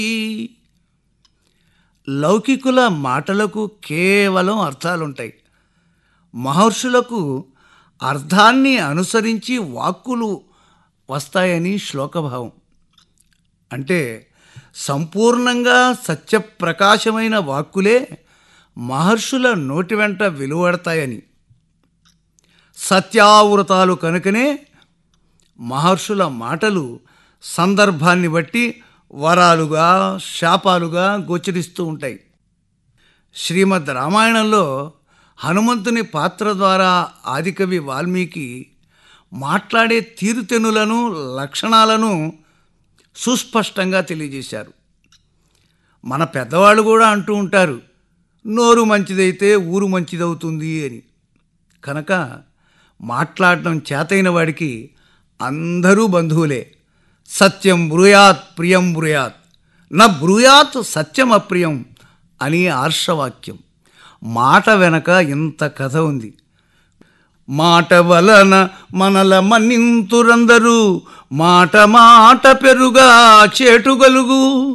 లౌకికుల మాటలకు కేవలం అర్థాలుంటాయి మహర్షులకు అర్థాన్ని అనుసరించి వాక్కులు వస్తాయని శ్లోకభావం అంటే సంపూర్ణంగా సత్యప్రకాశమైన వాక్కులే మహర్షుల నోటి వెంట వెలువడతాయని సత్యావృతాలు కనుకనే మహర్షుల మాటలు సందర్భాన్ని బట్టి వరాలుగా శాపాలుగా గోచరిస్తూ ఉంటాయి శ్రీమద్ రామాయణంలో హనుమంతుని పాత్ర ద్వారా ఆదికవి వాల్మీకి మాట్లాడే తీరుతెన్నులను లక్షణాలను సుస్పష్టంగా తెలియజేశారు మన పెద్దవాళ్ళు కూడా అంటూ ఉంటారు నోరు మంచిదైతే ఊరు మంచిదవుతుంది అని కనుక మాట్లాడటం చేతైన వాడికి అందరూ బంధువులే సత్యం బ్రూయాత్ ప్రియం బ్రూయాత్ నా బ్రూయాత్ సత్యం అప్రియం అని ఆర్షవాక్యం మాట వెనక ఇంత కథ ఉంది మాట వలన మనల మన్నింతురందరూ మాట మాట పెరుగా చేటుగలుగు